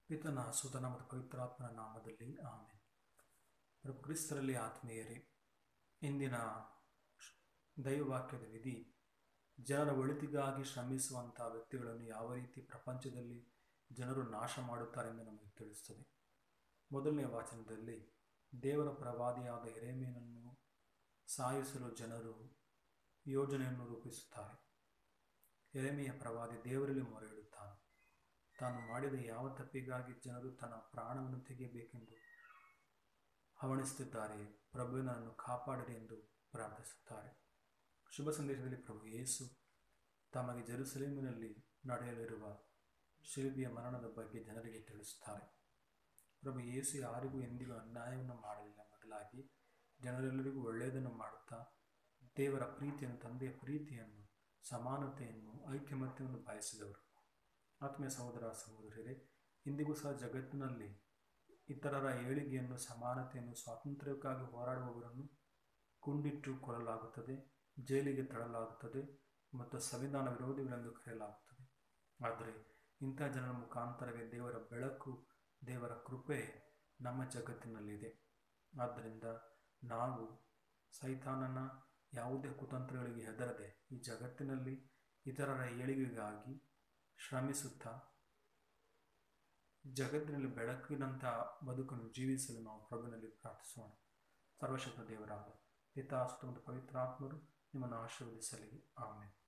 ಪಿತನ ಸುತನ ಮತ್ತು ಪವಿತ್ರಾತ್ಮನ ನಾಮದಲ್ಲಿ ಆಮೇಲೆ ಪ್ರಭು ಕ್ರಿಸ್ತರಲ್ಲಿ ಆತ್ಮೀಯರೇ ಇಂದಿನ ದೈವವಾಕ್ಯದ ವಿಧಿ ಜನರ ಒಳಿತಿಗಾಗಿ ಶ್ರಮಿಸುವಂಥ ವ್ಯಕ್ತಿಗಳನ್ನು ಯಾವ ರೀತಿ ಪ್ರಪಂಚದಲ್ಲಿ ಜನರು ನಾಶ ಮಾಡುತ್ತಾರೆಂದು ನಮಗೆ ತಿಳಿಸುತ್ತದೆ ಮೊದಲನೇ ವಾಚನದಲ್ಲಿ ದೇವರ ಪ್ರವಾದಿಯಾದ ಎರೆಮೀನನ್ನು ಸಾಯಿಸಲು ಜನರು ಯೋಜನೆಯನ್ನು ರೂಪಿಸುತ್ತಾರೆ ಎರೆಮೆಯ ಪ್ರವಾದಿ ದೇವರಲ್ಲಿ ಮೊರೆ ಇಡುತ್ತಾನೆ ತಾನು ಮಾಡಿದ ಯಾವ ತಪ್ಪಿಗಾಗಿ ಜನರು ತನ್ನ ಪ್ರಾಣವನ್ನು ತೆಗೆಯಬೇಕೆಂದು ಹವಣಿಸುತ್ತಿದ್ದಾರೆ ಪ್ರಭುವಿನನ್ನು ಕಾಪಾಡಿರಿ ಎಂದು ಪ್ರಾರ್ಥಿಸುತ್ತಾರೆ ಶುಭ ಸಂದೇಶದಲ್ಲಿ ಪ್ರಭು ಯೇಸು ತಮಗೆ ಜೆರುಸಲೇಮಿನಲ್ಲಿ ನಡೆಯಲಿರುವ ಶಿಲ್ಬಿಯ ಮರಣದ ಬಗ್ಗೆ ಜನರಿಗೆ ತಿಳಿಸುತ್ತಾರೆ ಪ್ರಭು ಯೇಸು ಯಾರಿಗೂ ಎಂದಿಗೂ ಅನ್ಯಾಯವನ್ನು ಮಾಡಲಿಲ್ಲ ಬದಲಾಗಿ ಜನರೆಲ್ಲರಿಗೂ ಒಳ್ಳೆಯದನ್ನು ಮಾಡುತ್ತಾ ದೇವರ ಪ್ರೀತಿಯನ್ನು ತಂದೆಯ ಪ್ರೀತಿಯನ್ನು ಸಮಾನತೆಯನ್ನು ಐಕ್ಯಮತ್ಯವನ್ನು ಬಯಸಿದವರು ಆತ್ಮೀಯ ಸಹೋದರ ಸಹೋದರರೇ ಇಂದಿಗೂ ಸಹ ಜಗತ್ತಿನಲ್ಲಿ ಇತರರ ಏಳಿಗೆಯನ್ನು ಸಮಾನತೆಯನ್ನು ಸ್ವಾತಂತ್ರ್ಯಕ್ಕಾಗಿ ಹೋರಾಡುವವರನ್ನು ಕುಂಡಿಟ್ಟು ಕೊಲ್ಲಲಾಗುತ್ತದೆ ಜೈಲಿಗೆ ತಳ್ಳಲಾಗುತ್ತದೆ ಮತ್ತು ಸಂವಿಧಾನ ವಿರೋಧಿಗಳೆಂದು ಕರೆಯಲಾಗುತ್ತದೆ ಆದರೆ ಇಂಥ ಜನರ ಮುಖಾಂತರವೇ ದೇವರ ಬೆಳಕು ದೇವರ ಕೃಪೆ ನಮ್ಮ ಜಗತ್ತಿನಲ್ಲಿದೆ ಆದ್ದರಿಂದ ನಾವು ಸೈತಾನನ ಯಾವುದೇ ಕುತಂತ್ರಗಳಿಗೆ ಹೆದರದೆ ಈ ಜಗತ್ತಿನಲ್ಲಿ ಇತರರ ಏಳಿಗೆಗಾಗಿ ಶ್ರಮಿಸುತ್ತಾ ಜಗತ್ತಿನಲ್ಲಿ ಬೆಳಕಿನಂಥ ಬದುಕನ್ನು ಜೀವಿಸಲು ನಾವು ಪ್ರಭುವಿನಲ್ಲಿ ಪ್ರಾರ್ಥಿಸೋಣ ಸರ್ವಶಕ್ತ ದೇವರಾದ ಪಿತಾಸ್ತು ಮತ್ತು ಪವಿತ್ರಾತ್ಮರು ನಿಮ್ಮನ್ನು ಆಶೀರ್ವದಿಸಲಿ ಆಮೇಲೆ